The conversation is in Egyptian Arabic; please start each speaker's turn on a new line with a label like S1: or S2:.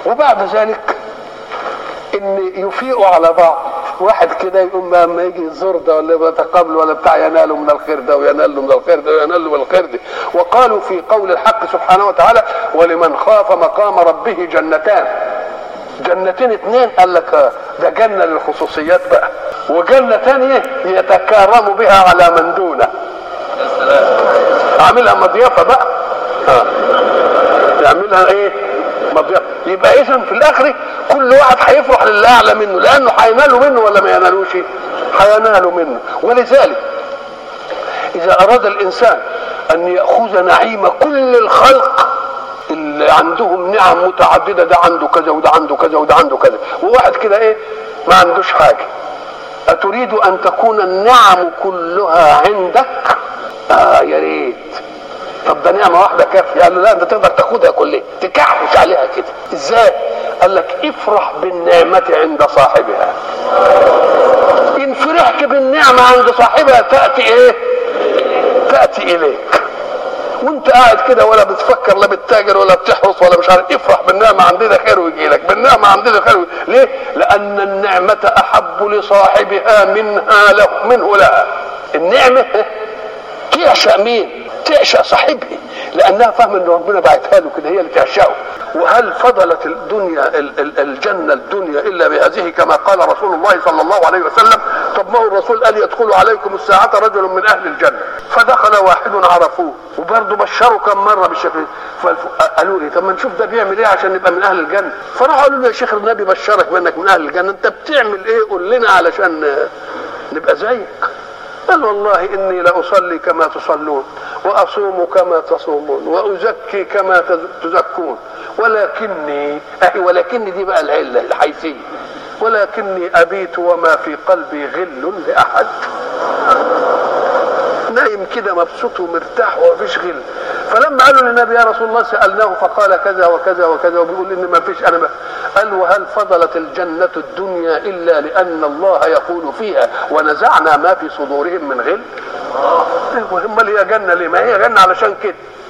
S1: وبعد ذلك ان يفيقوا على بعض واحد كده يقوم بقى اما يجي يزور ده ولا يتقابل ولا بتاع يناله من الخير ده وينال له من الخير ده وينال له من الخير ده وقالوا في قول الحق سبحانه وتعالى ولمن خاف مقام ربه جنتان جنتين اثنين قال لك آه، ده جنه للخصوصيات بقى وجنه ثانيه يتكرم بها على من دونه عاملها مضيافه بقى آه. يعملها ايه مضيافه يبقى اذا في الاخر كل واحد هيفرح للي اعلى منه لانه هينالوا منه ولا ما ينالوش هينالوا منه ولذلك اذا اراد الانسان ان ياخذ نعيم كل الخلق اللي عندهم نعم متعدده ده عنده كذا وده عنده كذا وده عنده كذا وواحد كده ايه ما عندوش حاجه اتريد ان تكون النعم كلها عندك اه يا ريت طب ده نعمه واحده كافيه قال له لا انت تقدر تاخدها كلها تكحش عليها كده ازاي قال لك افرح بالنعمه عند صاحبها ان فرحت بالنعمه عند صاحبها تاتي ايه تاتي اليك وانت قاعد كده ولا بتفكر لا بتتاجر ولا بتحرص ولا مش عارف افرح بالنعمه عندنا خير ويجي لك بالنعمه عندنا خير ويجي. ليه؟ لان النعمه احب لصاحبها منها له منه لها النعمه تعشق مين؟ تعشق صاحبها لانها فاهمه ان ربنا بعتها له كده هي اللي تعشقه وهل فضلت الدنيا ال- ال- الجنه الدنيا الا بهذه كما قال رسول الله صلى الله عليه وسلم طب ما هو الرسول قال يدخل عليكم الساعه رجل من اهل الجنه فدخل واحد عرفوه وبرضه بشروا كم مره بالشكل فالف- قالوا لي طب ما نشوف ده بيعمل ايه عشان نبقى من اهل الجنه فراحوا قالوا له يا شيخ النبي بشرك بانك من اهل الجنه انت بتعمل ايه قول لنا علشان آه، نبقى زيك قال والله اني لاصلي كما تصلون واصوم كما تصومون وازكي كما تز- تزكون ولكني اهي ولكني دي بقى العله الحيثيه ولكني ابيت وما في قلبي غل لاحد نايم كده مبسوط ومرتاح ومفيش غل فلما قالوا للنبي يا رسول الله سالناه فقال كذا وكذا وكذا وبيقول ان ما فيش انا ما قال وهل فضلت الجنه الدنيا الا لان الله يقول فيها ونزعنا ما في صدورهم من غل ايوه امال هي جنه ليه ما هي جنه علشان كده